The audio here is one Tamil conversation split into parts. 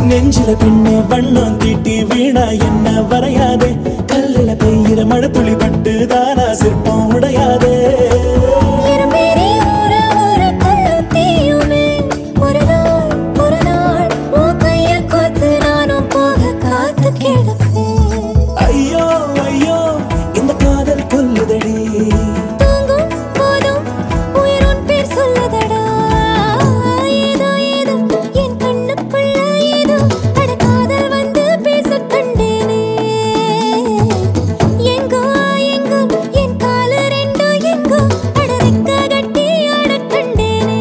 நெஞ்சில பெண்ணே வண்ணம் தீட்டி வீணா என்ன வரையாதே கல்லுல பெய்கிற மழை துளி பட்டு தானா சிற்பம் உடையாதே இருமேரி ஊற ஊற கல்லும் தீயுமே. ஒரு நாள், ஒரு நாள் உன் கைய கோத்து நானும் போக காத்து கிடப்பேன். ஐயோ ஐயோ இந்த காதல் கொல்லுதடி தூங்கும் போதும் உயிர் உன் பேர் சொல்லுதடா. ஏதோ, ஏதோ என் கண்ணுக்குள்ள ஏதோ அட காதல் வந்து பேசக் கண்டேனே. எங்கோ, எங்கோ என் காலு ரெண்டும் எங்கோ அட ரெக்க கட்டி ஆடக் கண்டேனே.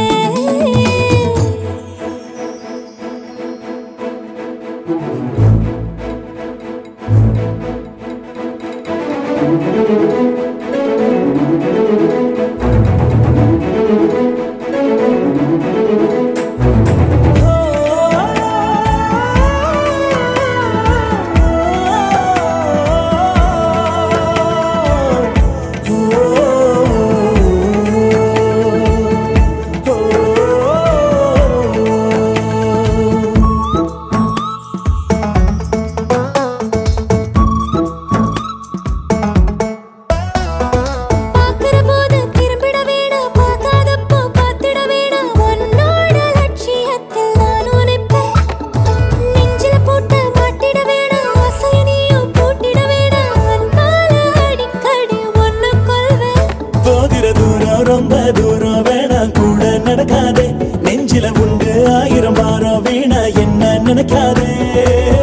பார்க்கிற போது திரும்பிட வேணாம் பார்க்காதப்போ பார்த்திட வேணாம் உன்னோட லட்சியத்தில் நானும் நிற்பேன் நெஞ்சில போட்டு மாட்டிட வேணாம் ஆசைய நீயும் பூட்டிட வேணாம் அன்பால அடிக்கடி ஒன்னு கொள்வேன் போகிற தூரம் ரொம்ப தூரம் வேணாம் கூட நடக்காதே நெஞ்சில உண்டு ஆயிரம் பாரம் வீணா என்ன நினைக்காதே